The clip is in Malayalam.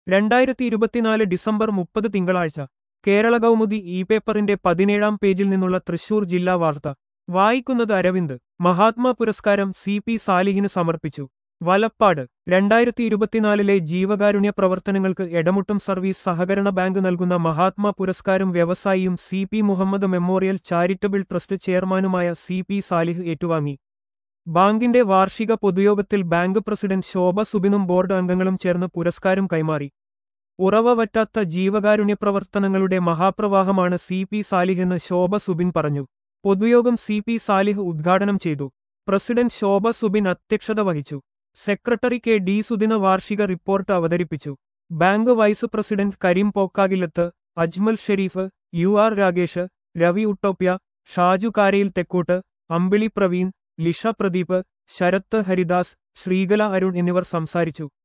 രണ്ടായിരത്തി ഇരുപത്തിനാല് ഡിസംബർ മുപ്പത് തിങ്കളാഴ്ച കേരള കൗമുദി ഇ പേപ്പറിന്റെ പതിനേഴാം പേജിൽ നിന്നുള്ള തൃശൂർ ജില്ലാ വാർത്ത വായിക്കുന്നത് അരവിന്ദ് മഹാത്മാ പുരസ്കാരം സി പി സാലിഹിന് സമർപ്പിച്ചു വലപ്പാട് രണ്ടായിരത്തി ഇരുപത്തിനാലിലെ ജീവകാരുണ്യ പ്രവർത്തനങ്ങൾക്ക് എടമുട്ടം സർവീസ് സഹകരണ ബാങ്ക് നൽകുന്ന മഹാത്മാ പുരസ്കാരം വ്യവസായിയും C P Muhammad memorial charitable trust ചെയർമാനുമായ സി പി സാലിഹ് ഏറ്റുവാങ്ങി ബാങ്കിന്റെ വാർഷിക പൊതുയോഗത്തിൽ ബാങ്ക് പ്രസിഡന്റ് ശോഭ സുബിനും ബോർഡ് അംഗങ്ങളും ചേർന്ന് പുരസ്കാരം കൈമാറി ഉറവ വറ്റാത്ത ജീവകാരുണ്യ പ്രവർത്തനങ്ങളുടെ മഹാപ്രവാഹമാണ് സി പി സാലിഹെന്ന് ശോഭ സുബിൻ പറഞ്ഞു പൊതുയോഗം സി പി സാലിഹ് ഉദ്ഘാടനം ചെയ്തു പ്രസിഡന്റ് ശോഭ സുബിൻ അധ്യക്ഷത വഹിച്ചു സെക്രട്ടറി കെ ഡി സുദിന വാർഷിക റിപ്പോർട്ട് അവതരിപ്പിച്ചു bank vice president Kareem Pokkakilath Ajmal Shareef U R Ragesh Ravi Utopia Shaju Karayil Thekkott Ambili Praveen Lisha Pradeep Sarath Haridas Sreekala Arun എന്നിവർ സംസാരിച്ചു